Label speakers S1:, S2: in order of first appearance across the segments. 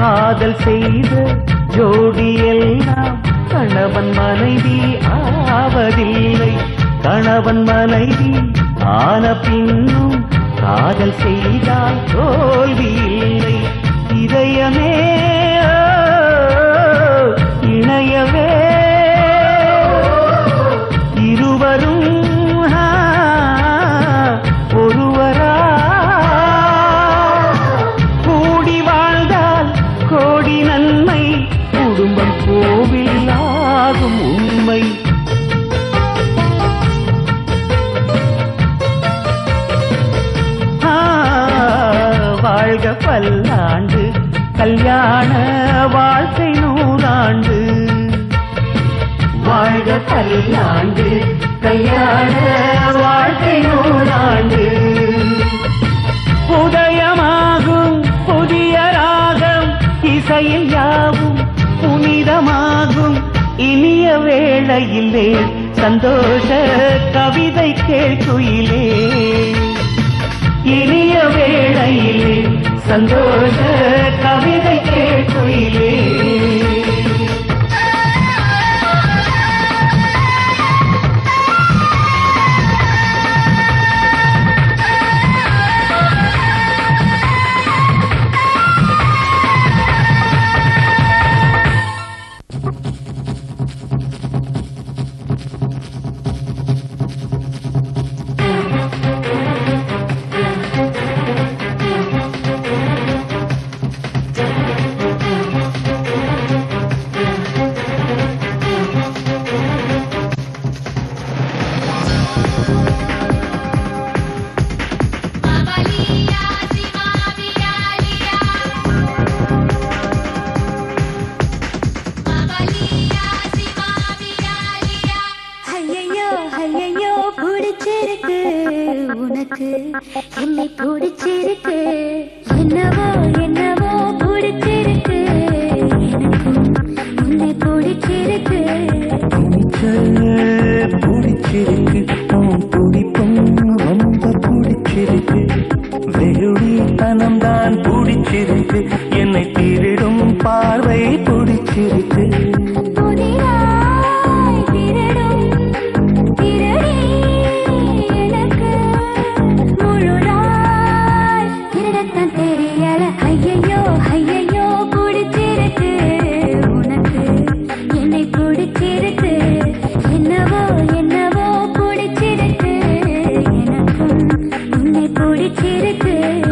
S1: காதல் செய்த ஜோடி எல்லாம் கணவன் மனைவி ஆவதில்லை கணவன் மனைவி ஆன பின்னும் காதல் செய்தால் தோல்வி இல்லை இதயமே இணையவே இருவரும் ஆ, ஒருவரா கூடி வாழ்ந்தால் கோடி நன்மை குடும்பம் கோவில் ஆகும் உண்மை ஆ, வாழ்க பல்லாண்டு கல்யாண வாழ்க்கை நூறாண்டு வாழ்க பல்லாண்டு கல்யாண வாழ்க்கை நூறாண்டு உதயமாகும் புதிய ராகம் இசையில் யாவும் புனிதமாகும் இனிய வேளையிலே சந்தோஷ கவிதை கேட்குயிலே இனிய வேளையிலே சந்தோஷ கவிதை கேட்குயிலே
S2: ஐயையோ ஐயையோ பிடிச்சிருக்கு உனக்கு என்னை பிடிச்சிருக்கு என்னவோ என்னவோ பிடிச்சிருக்கு எனக்கும் உன்னை பிடிச்சிருக்கு
S1: பிடிச்சிருக்கு உன் துடிப்பும் ரொம்ப பிடிச்சிருக்கு வெகுளித்தனம் தான் பிடிச்சிருக்கு என்னை திருடும் பார்வை பிடிச்சிருக்கு
S2: புதிதாய் திருடும் திருடி எனக்கு முழுதாய் திருடத்தான் தெரியல ஐயையோ ஐயையோ பிடிச்சிருக்கு உனக்கு என்னை பிடிச்சிருக்கு என்னவோ என்னவோ பிடிச்சிருக்கு எனக்கும் உன்னை பிடிச்சிருக்கு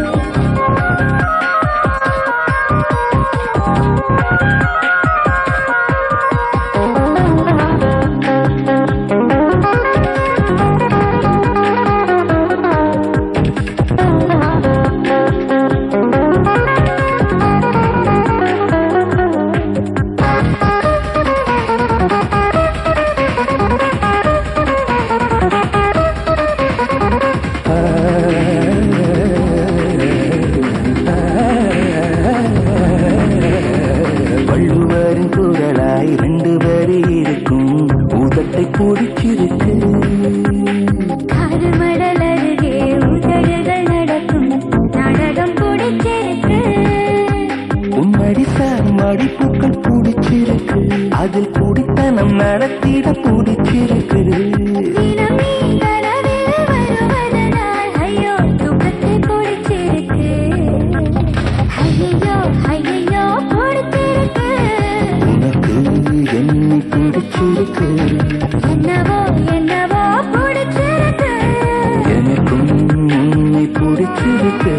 S1: வள்ளுவரின் குரலாய் ரெண்டு வரி இருக்கும் உதட்டை பிடிச்சிருக்கு
S2: காது மடல் அருகே உதடுகள் நடக்கும் நாடகம் பிடிச்சிருக்கு
S1: உம்மடி சார் மடிப்புக்கள் பிடிச்சிருக்கு அதில் குடித்தனம் நடத்திட பிடிச்சிருக்கு
S2: தினம் நீ கனவில் வருவதனால் ஐயோ தூக்கத்தை பிடிச்சிருக்கு ஐயையோ ஐயையோ பிடிச்சிருக்கு
S1: உனக்கு என்னை பிடிச்சிருக்கு
S2: என்னவோ என்னவோ பிடிச்சிருக்கு
S1: எனக்கும் உன்னை பிடிச்சிருக்கு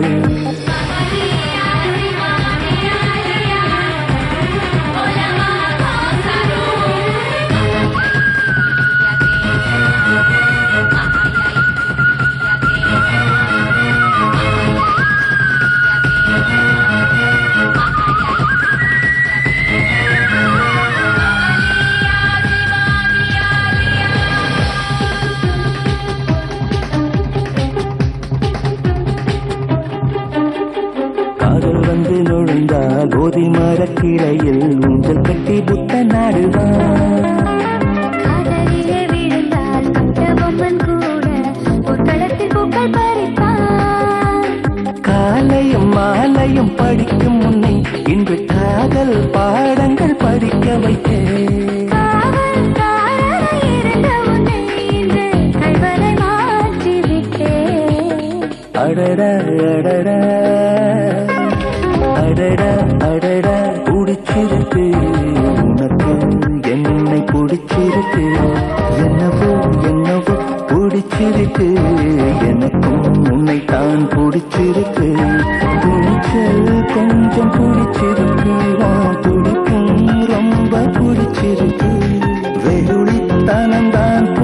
S1: காதல் வந்து நுழைந்தா கோதி மரக்கிளையில் ஊஞ்சல் கட்டி புத்த நாடுவான்
S2: காதலிலே விழுந்தால் கட்ட பொம்மன் கூட பொற்களத்தில் பூக்கள் பறிப்பான்
S1: காலையும் மாலையும் படிக்கும் முன்னே இன்று காதல் பாடங்கள் படிக்க வைத்தேன்
S2: காவல்காரனாய் இருந்த உன்னை இன்று கள்வனை மாற்றிவிட்டேன்
S1: அடடா அடடா அடடா அடடா பிடிச்சிருக்கு உனக்கு என்னை பிடிச்சிருக்கு என்னவோ என்னவோ பிடிச்சிருக்கு எனக்கும் உன்னை தான் பிடிச்சிருக்கு துணிச்சல் கொஞ்சம் பிடிச்சிருக்கு உன் துடிப்பும் ரொம்ப பிடிச்சிருக்கு வெகுளித்தனம் தான்